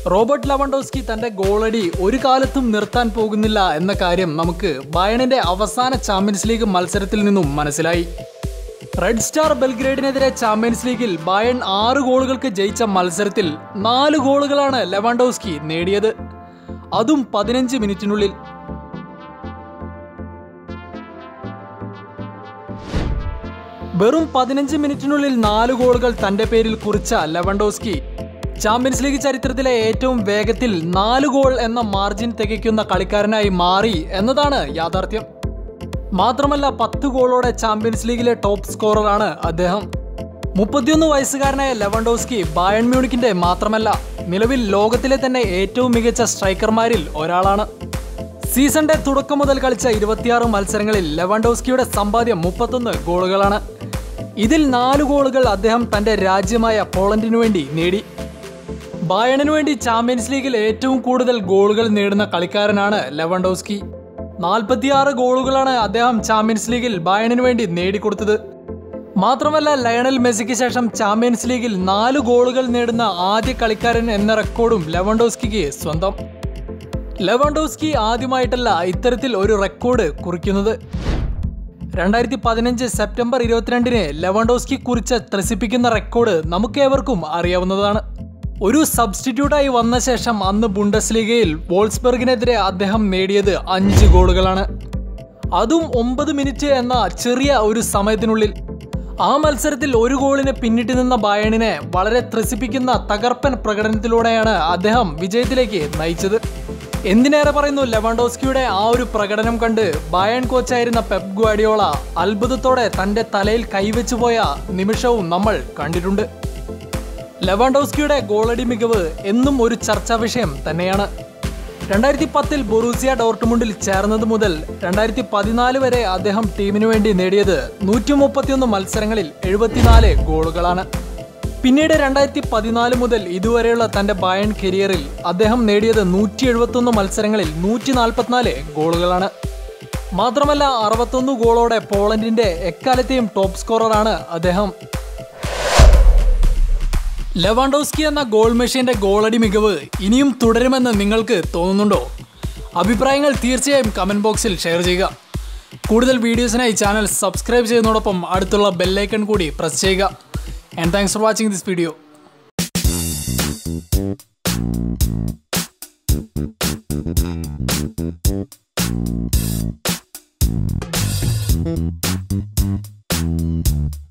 Robert ലവണ്ടോസ്കി തന്റെ ഗോളടി ഒരു കാലത്തും നിർത്താൻ പോകുന്നില്ല എന്ന കാര്യം നമുക്ക് ബയണിന്റെ അവസാന ചാമ്പ്യൻസ് ലീഗ് മത്സരത്തിൽ നിന്നും മനസ്സിലായി റെഡ് സ്റ്റാർ ബെൽഗ്രേഡിനെതിരെ ചാമ്പ്യൻസ് ലീഗിൽ ബയൺ ആറ് ഗോളുകൾക്ക് ജയിച്ച മത്സരത്തിൽ നാല് ഗോളുകളാണ് ലെവാൻഡോസ്കി നേടിയത് അതും പതിനഞ്ച് മിനിറ്റിനുള്ളിൽ വെറും പതിനഞ്ച് മിനിറ്റിനുള്ളിൽ നാല് ഗോളുകൾ തന്റെ പേരിൽ കുറിച്ച ലെവൻഡോസ്കി ചാമ്പ്യൻസ് ലീഗ് ചരിത്രത്തിലെ ഏറ്റവും വേഗത്തിൽ നാല് ഗോൾ എന്ന മാർജിൻ തികയ്ക്കുന്ന കളിക്കാരനായി മാറി എന്നതാണ് യാഥാർത്ഥ്യം മാത്രമല്ല പത്ത് ഗോളോടെ ചാമ്പ്യൻസ് ലീഗിലെ ടോപ്പ് സ്കോററാണ് അദ്ദേഹം മുപ്പത്തിയൊന്ന് വയസ്സുകാരനായ ലെവൻഡോസ്കി ബായൺ മ്യൂണിക്കിന്റെ മാത്രമല്ല നിലവിൽ ലോകത്തിലെ തന്നെ ഏറ്റവും മികച്ച സ്ട്രൈക്കർമാരിൽ ഒരാളാണ് സീസണിന്റെ തുടക്കം മുതൽ കളിച്ച ഇരുപത്തിയാറ് മത്സരങ്ങളിൽ ലെവൻഡോസ്കിയുടെ സമ്പാദ്യം മുപ്പത്തൊന്ന് ഗോളുകളാണ് ഇതിൽ നാല് ഗോളുകൾ അദ്ദേഹം തന്റെ രാജ്യമായ പോളണ്ടിനു വേണ്ടി നേടി ബായണിനു വേണ്ടി ചാമ്പ്യൻസ് ലീഗിൽ ഏറ്റവും കൂടുതൽ ഗോളുകൾ നേടുന്ന കളിക്കാരനാണ് ലെവൻഡോസ്കി നാൽപ്പത്തിയാറ് ഗോളുകളാണ് അദ്ദേഹം ചാമ്പ്യൻസ് ലീഗിൽ ബായണിനു വേണ്ടി നേടിക്കൊടുത്തത് മാത്രമല്ല ലയണൽ മെസ്സിക്ക് ശേഷം ചാമ്പ്യൻസ് ലീഗിൽ നാല് ഗോളുകൾ നേടുന്ന ആദ്യ കളിക്കാരൻ എന്ന റെക്കോർഡും ലെവൻഡോസ്കിക്ക് സ്വന്തം ലെവൻഡോസ്കി ആദ്യമായിട്ടല്ല ഇത്തരത്തിൽ ഒരു റെക്കോർഡ് കുറിക്കുന്നത് രണ്ടായിരത്തി പതിനഞ്ച് സെപ്റ്റംബർ ഇരുപത്തിരണ്ടിന് ലെവൻഡോസ്കി കുറിച്ച ത്രസിപ്പിക്കുന്ന റെക്കോർഡ് നമുക്കേവർക്കും അറിയാവുന്നതാണ് ഒരു സബ്സ്റ്റിറ്റ്യൂട്ടായി വന്ന ശേഷം അന്ന് ബുണ്ടസ് ലീഗയിൽ വോൾസ്ബർഗിനെതിരെ അദ്ദേഹം നേടിയത് അഞ്ച് ഗോളുകളാണ് അതും ഒമ്പത് മിനിറ്റ് എന്ന ചെറിയ ഒരു സമയത്തിനുള്ളിൽ ആ മത്സരത്തിൽ ഒരു ഗോളിന് പിന്നിട്ട് നിന്ന ബയണിനെ വളരെ ത്രസിപ്പിക്കുന്ന തകർപ്പൻ പ്രകടനത്തിലൂടെയാണ് അദ്ദേഹം വിജയത്തിലേക്ക് നയിച്ചത് എന്തിനേറെ പറയുന്നു ലെവാൻഡോസ്കിയുടെ ആ ഒരു പ്രകടനം കണ്ട് ബയൺ കോച്ചായിരുന്ന പെപ് ഗ്വാഡിയോള അത്ഭുതത്തോടെ തന്റെ തലയിൽ കൈവച്ചു പോയ നിമിഷവും നമ്മൾ കണ്ടിട്ടുണ്ട് ലെവാൻഡോസ്കിയുടെ ഗോളടി മികവ് എന്നും ഒരു ചർച്ചാ വിഷയം തന്നെയാണ് രണ്ടായിരത്തി പത്തിൽ ബൊറൂസിയ ഡോർട്ട്മുണ്ടിൽ ചേർന്നത് മുതൽ രണ്ടായിരത്തി പതിനാല് വരെ അദ്ദേഹം ടീമിനു വേണ്ടി നേടിയത് നൂറ്റി മുപ്പത്തിയൊന്ന് മത്സരങ്ങളിൽ എഴുപത്തിനാല് ഗോളുകളാണ് പിന്നീട് രണ്ടായിരത്തി പതിനാല് മുതൽ ഇതുവരെയുള്ള തന്റെ ബയൺ കരിയറിൽ അദ്ദേഹം നേടിയത് നൂറ്റി എഴുപത്തൊന്ന് മത്സരങ്ങളിൽ നൂറ്റി നാൽപ്പത്തിനാല് ഗോളുകളാണ് മാത്രമല്ല അറുപത്തൊന്ന് ഗോളോടെ പോളണ്ടിന്റെ എക്കാലത്തെയും ടോപ്പ് സ്കോററാണ് അദ്ദേഹം ലെവാൻഡോസ്കി എന്ന ഗോൾ മെഷീന്റെ ഗോളടി മികവ് ഇനിയും തുടരുമെന്ന് നിങ്ങൾക്ക് തോന്നുന്നുണ്ടോ അഭിപ്രായങ്ങൾ തീർച്ചയായും കമന്റ് ബോക്സിൽ ഷെയർ ചെയ്യുക കൂടുതൽ വീഡിയോസിനായി ചാനൽ സബ്സ്ക്രൈബ് ചെയ്യുന്നതോടൊപ്പം അടുത്തുള്ള ബെല്ലൈക്കൺ കൂടി പ്രസ് ചെയ്യുക and thanks for watching this video Thank you.